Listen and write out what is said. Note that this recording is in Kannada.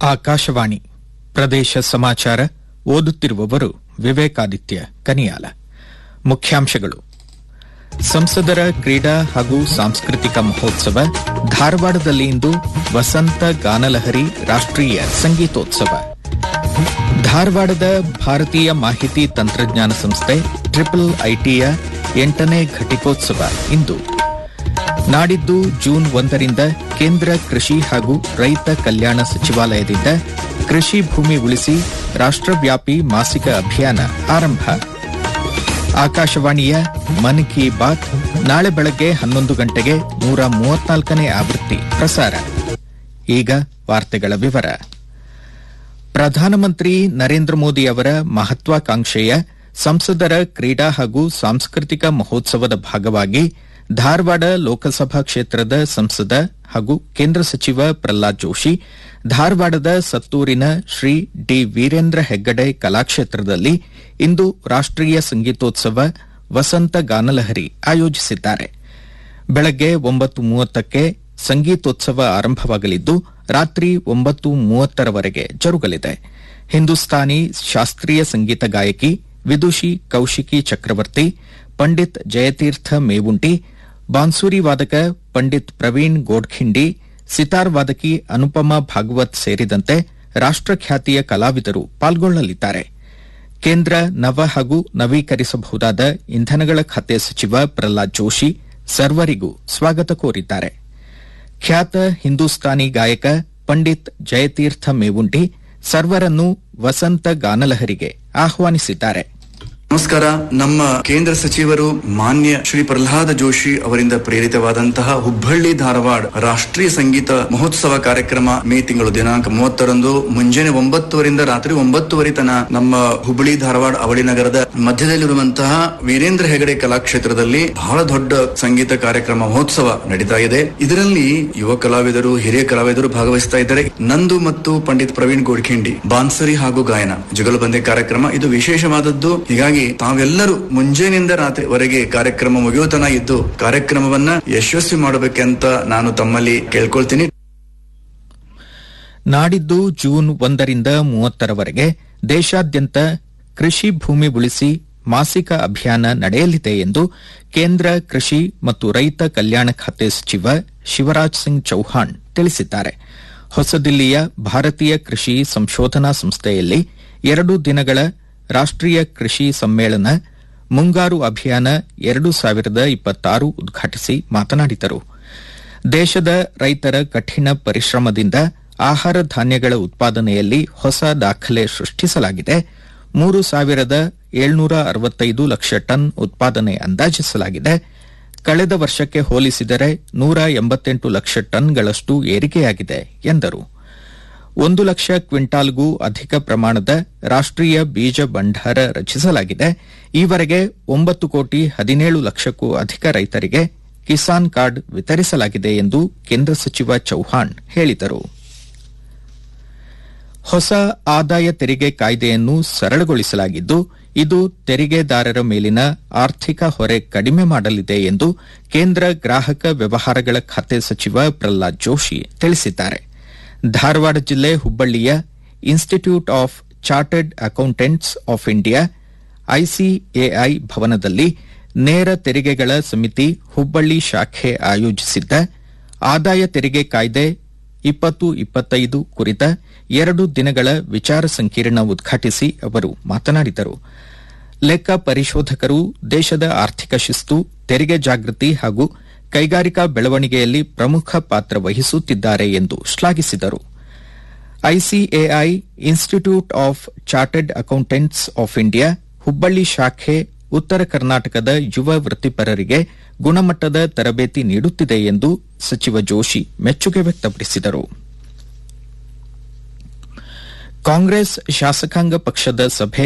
ಆಕಾಶವಾಣಿ ಪ್ರದೇಶ ಸಮಾಚಾರ ಓದುತ್ತಿರುವವರು ವಿವೇಕಾದಿತ್ಯ ಕನಿಯಾಲ ಮುಖ್ಯಾಂಶಗಳು ಸಂಸದರ ಕ್ರೀಡಾ ಹಾಗೂ ಸಾಂಸ್ಕೃತಿಕ ಮಹೋತ್ಸವ ಧಾರವಾಡದಲ್ಲಿ ಇಂದು ವಸಂತ ಗಾನಲಹರಿ ರಾಷ್ಟ್ರೀಯ ಸಂಗೀತೋತ್ಸವ ಧಾರವಾಡದ ಭಾರತೀಯ ಮಾಹಿತಿ ತಂತ್ರಜ್ಞಾನ ಸಂಸ್ಥೆ ಟ್ರಿಪಲ್ ಐಟಿಯ ಎಂಟನೇ ಘಟಿಕೋತ್ಸವ ಇಂದು ನಾಡಿದ್ದು ಜೂನ್ ಒಂದರಿಂದ ಕೇಂದ್ರ ಕೃಷಿ ಹಾಗೂ ರೈತ ಕಲ್ಯಾಣ ಸಚಿವಾಲಯದಿಂದ ಕೃಷಿ ಭೂಮಿ ಉಳಿಸಿ ರಾಷ್ಟ್ರವ್ಯಾಪಿ ಮಾಸಿಕ ಅಭಿಯಾನ ಆರಂಭ ಆಕಾಶವಾಣಿಯ ಮನ್ ಕಿ ಬಾತ್ ನಾಳೆ ಬೆಳಗ್ಗೆ ಹನ್ನೊಂದು ಗಂಟೆಗೆ ನೂರ ಮೂವತ್ನಾಲ್ಕನೇ ಆವೃತ್ತಿ ಪ್ರಸಾರ ಈಗ ವಾರ್ತೆಗಳ ವಿವರ ಪ್ರಧಾನಮಂತ್ರಿ ನರೇಂದ್ರ ಮೋದಿ ಅವರ ಮಹತ್ವಾಕಾಂಕ್ಷೆಯ ಸಂಸದರ ಕ್ರೀಡಾ ಹಾಗೂ ಸಾಂಸ್ಕೃತಿಕ ಮಹೋತ್ಸವದ ಭಾಗವಾಗಿ ಧಾರವಾಡ ಲೋಕಸಭಾ ಕ್ಷೇತ್ರದ ಸಂಸದ ಹಾಗೂ ಕೇಂದ್ರ ಸಚಿವ ಪ್ರಹ್ಲಾದ್ ಜೋಶಿ ಧಾರವಾಡದ ಸತ್ತೂರಿನ ಶ್ರೀ ಡಿ ವೀರೇಂದ್ರ ಹೆಗ್ಗಡೆ ಕಲಾಕ್ಷೇತ್ರದಲ್ಲಿ ಇಂದು ರಾಷ್ಟ್ರೀಯ ಸಂಗೀತೋತ್ಸವ ವಸಂತ ಗಾನಲಹರಿ ಆಯೋಜಿಸಿದ್ದಾರೆ ಬೆಳಗ್ಗೆ ಒಂಬತ್ತು ಮೂವತ್ತಕ್ಕೆ ಸಂಗೀತೋತ್ಸವ ಆರಂಭವಾಗಲಿದ್ದು ರಾತ್ರಿ ಒಂಬತ್ತು ಮೂವತ್ತರವರೆಗೆ ಜರುಗಲಿದೆ ಹಿಂದೂಸ್ತಾನಿ ಶಾಸ್ತ್ರೀಯ ಸಂಗೀತ ಗಾಯಕಿ ವಿದುಷಿ ಕೌಶಿಕಿ ಚಕ್ರವರ್ತಿ ಪಂಡಿತ್ ಜಯತೀರ್ಥ ಮೇವುಂಟಿ ಬಾನ್ಸೂರಿ ವಾದಕ ಪಂಡಿತ್ ಪ್ರವೀಣ್ ಗೋಡ್ಖಿಂಡಿ ಸಿತಾರ್ ವಾದಕಿ ಅನುಪಮಾ ಭಾಗವತ್ ಸೇರಿದಂತೆ ರಾಷ್ಟ್ರಖ್ಯಾತಿಯ ಕಲಾವಿದರು ಪಾಲ್ಗೊಳ್ಳಲಿದ್ದಾರೆ ಕೇಂದ್ರ ನವ ಹಾಗೂ ನವೀಕರಿಸಬಹುದಾದ ಇಂಧನಗಳ ಖಾತೆ ಸಚಿವ ಪ್ರಹ್ಲಾದ್ ಜೋಶಿ ಸರ್ವರಿಗೂ ಸ್ವಾಗತ ಕೋರಿದ್ದಾರೆ ಖ್ಯಾತ ಹಿಂದೂಸ್ತಾನಿ ಗಾಯಕ ಪಂಡಿತ್ ಜಯತೀರ್ಥ ಮೇವುಂಟಿ ಸರ್ವರನ್ನು ವಸಂತ ಗಾನಲಹರಿಗೆ ಆಹ್ವಾನಿಸಿದ್ದಾರೆ ನಮಸ್ಕಾರ ನಮ್ಮ ಕೇಂದ್ರ ಸಚಿವರು ಮಾನ್ಯ ಶ್ರೀ ಪ್ರಹ್ಲಾದ ಜೋಶಿ ಅವರಿಂದ ಪ್ರೇರಿತವಾದಂತಹ ಹುಬ್ಬಳ್ಳಿ ಧಾರವಾಡ ರಾಷ್ಟ್ರೀಯ ಸಂಗೀತ ಮಹೋತ್ಸವ ಕಾರ್ಯಕ್ರಮ ಮೇ ತಿಂಗಳು ದಿನಾಂಕ ಮೂವತ್ತರಂದು ಮುಂಜಾನೆ ಒಂಬತ್ತುವರಿಂದ ರಾತ್ರಿ ಒಂಬತ್ತುವರೆ ತನ ನಮ್ಮ ಹುಬ್ಬಳ್ಳಿ ಧಾರವಾಡ ಅವಳಿ ನಗರದ ಮಧ್ಯದಲ್ಲಿರುವಂತಹ ವೀರೇಂದ್ರ ಹೆಗಡೆ ಕಲಾಕ್ಷೇತ್ರದಲ್ಲಿ ಬಹಳ ದೊಡ್ಡ ಸಂಗೀತ ಕಾರ್ಯಕ್ರಮ ಮಹೋತ್ಸವ ನಡೀತಾ ಇದೆ ಇದರಲ್ಲಿ ಯುವ ಕಲಾವಿದರು ಹಿರಿಯ ಕಲಾವಿದರು ಭಾಗವಹಿಸ್ತಾ ಇದ್ದಾರೆ ನಂದು ಮತ್ತು ಪಂಡಿತ್ ಪ್ರವೀಣ್ ಗೋಡ್ಖಿಂಡಿ ಬಾನ್ಸರಿ ಹಾಗೂ ಗಾಯನ ಜುಗಲ್ಬಂದಿ ಕಾರ್ಯಕ್ರಮ ಇದು ವಿಶೇಷವಾದದ್ದು ಹೀಗಾಗಿ ತಾವೆಲ್ಲರೂ ಮುಂಜಾನೆಯಿಂದ ರಾತ್ರಿವರೆಗೆ ಕಾರ್ಯಕ್ರಮ ಮುಗಿಯೋತನ ಇದ್ದು ಕಾರ್ಯಕ್ರಮವನ್ನ ಯಶಸ್ವಿ ಮಾಡಬೇಕಂತ ನಾನು ತಮ್ಮಲ್ಲಿ ಕೇಳ್ಕೊಳ್ತೀನಿ ನಾಡಿದ್ದು ಜೂನ್ ಒಂದರಿಂದ ಮೂವತ್ತರವರೆಗೆ ದೇಶಾದ್ಯಂತ ಕೃಷಿ ಭೂಮಿ ಉಳಿಸಿ ಮಾಸಿಕ ಅಭಿಯಾನ ನಡೆಯಲಿದೆ ಎಂದು ಕೇಂದ್ರ ಕೃಷಿ ಮತ್ತು ರೈತ ಕಲ್ಯಾಣ ಖಾತೆ ಸಚಿವ ಶಿವರಾಜ್ ಸಿಂಗ್ ಚೌಹಾಣ್ ತಿಳಿಸಿದ್ದಾರೆ ಹೊಸದಿಲ್ಲಿಯ ಭಾರತೀಯ ಕೃಷಿ ಸಂಶೋಧನಾ ಸಂಸ್ಥೆಯಲ್ಲಿ ಎರಡು ದಿನಗಳ ರಾಷ್ಟ್ರೀಯ ಕೃಷಿ ಸಮ್ಮೇಳನ ಮುಂಗಾರು ಅಭಿಯಾನ ಎರಡು ಸಾವಿರದ ಇಪ್ಪತ್ತಾರು ಉದ್ಘಾಟಿಸಿ ಮಾತನಾಡಿದರು ದೇಶದ ರೈತರ ಕಠಿಣ ಪರಿಶ್ರಮದಿಂದ ಆಹಾರ ಧಾನ್ಯಗಳ ಉತ್ಪಾದನೆಯಲ್ಲಿ ಹೊಸ ದಾಖಲೆ ಸೃಷ್ಟಿಸಲಾಗಿದೆ ಮೂರು ಸಾವಿರದ ಏಳ್ನೂರ ಅರವತ್ತೈದು ಲಕ್ಷ ಟನ್ ಉತ್ಪಾದನೆ ಅಂದಾಜಿಸಲಾಗಿದೆ ಕಳೆದ ವರ್ಷಕ್ಕೆ ಹೋಲಿಸಿದರೆ ನೂರ ಎಂಬತ್ತೆಂಟು ಲಕ್ಷ ಟನ್ಗಳಷ್ಟು ಏರಿಕೆಯಾಗಿದೆ ಎಂದರು ಒಂದು ಲಕ್ಷ ಕ್ವಿಂಟಾಲ್ಗೂ ಅಧಿಕ ಪ್ರಮಾಣದ ರಾಷ್ಟ್ರೀಯ ಬೀಜ ಭಂಡಾರ ರಚಿಸಲಾಗಿದೆ ಈವರೆಗೆ ಒಂಬತ್ತು ಕೋಟಿ ಹದಿನೇಳು ಲಕ್ಷಕ್ಕೂ ಅಧಿಕ ರೈತರಿಗೆ ಕಿಸಾನ್ ಕಾರ್ಡ್ ವಿತರಿಸಲಾಗಿದೆ ಎಂದು ಕೇಂದ್ರ ಸಚಿವ ಚೌಹಾಣ್ ಹೇಳಿದರು ಹೊಸ ಆದಾಯ ತೆರಿಗೆ ಕಾಯ್ದೆಯನ್ನು ಸರಳಗೊಳಿಸಲಾಗಿದ್ದು ಇದು ತೆರಿಗೆದಾರರ ಮೇಲಿನ ಆರ್ಥಿಕ ಹೊರೆ ಕಡಿಮೆ ಮಾಡಲಿದೆ ಎಂದು ಕೇಂದ್ರ ಗ್ರಾಹಕ ವ್ಯವಹಾರಗಳ ಖಾತೆ ಸಚಿವ ಪ್ರಹ್ಲಾದ್ ಜೋಶಿ ತಿಳಿಸಿದ್ದಾರೆ ಧಾರವಾಡ ಜಿಲ್ಲೆ ಹುಬ್ಬಳ್ಳಿಯ institute of chartered accountants of India ICAI ಭವನದಲ್ಲಿ ನೇರ ತೆರಿಗೆಗಳ ಸಮಿತಿ ಹುಬ್ಬಳ್ಳಿ ಶಾಖೆ ಆಯೋಜಿಸಿದ್ದ ಆದಾಯ ತೆರಿಗೆ ಕಾಯ್ದೆ ಇಪ್ಪತ್ತು ಇಪ್ಪತ್ತೈದು ಕುರಿತ ಎರಡು ದಿನಗಳ ವಿಚಾರ ಸಂಕಿರಣ ಉದ್ಘಾಟಿಸಿ ಅವರು ಮಾತನಾಡಿದರು ಲೆಕ್ಕ ಪರಿಶೋಧಕರು ದೇಶದ ಆರ್ಥಿಕ ಶಿಸ್ತು ತೆರಿಗೆ ಜಾಗೃತಿ ಹಾಗೂ ಕೈಗಾರಿಕಾ ಬೆಳವಣಿಗೆಯಲ್ಲಿ ಪ್ರಮುಖ ಪಾತ್ರ ವಹಿಸುತ್ತಿದ್ದಾರೆ ಎಂದು ಶ್ಲಾಘಿಸಿದರು ICAI institute of chartered accountants of India Hubballi ಶಾಖೆ ಉತ್ತರ ಕರ್ನಾಟಕದ ಯುವ ವೃತ್ತಿಪರರಿಗೆ ಗುಣಮಟ್ಟದ ತರಬೇತಿ ನೀಡುತ್ತಿದೆ ಎಂದು ಸಚಿವ ಜೋಶಿ ಮೆಚ್ಚುಗೆ ವ್ಯಕ್ತಪಡಿಸಿದರು ಕಾಂಗ್ರೆಸ್ ಶಾಸಕಾಂಗ ಪಕ್ಷದ ಸಭೆ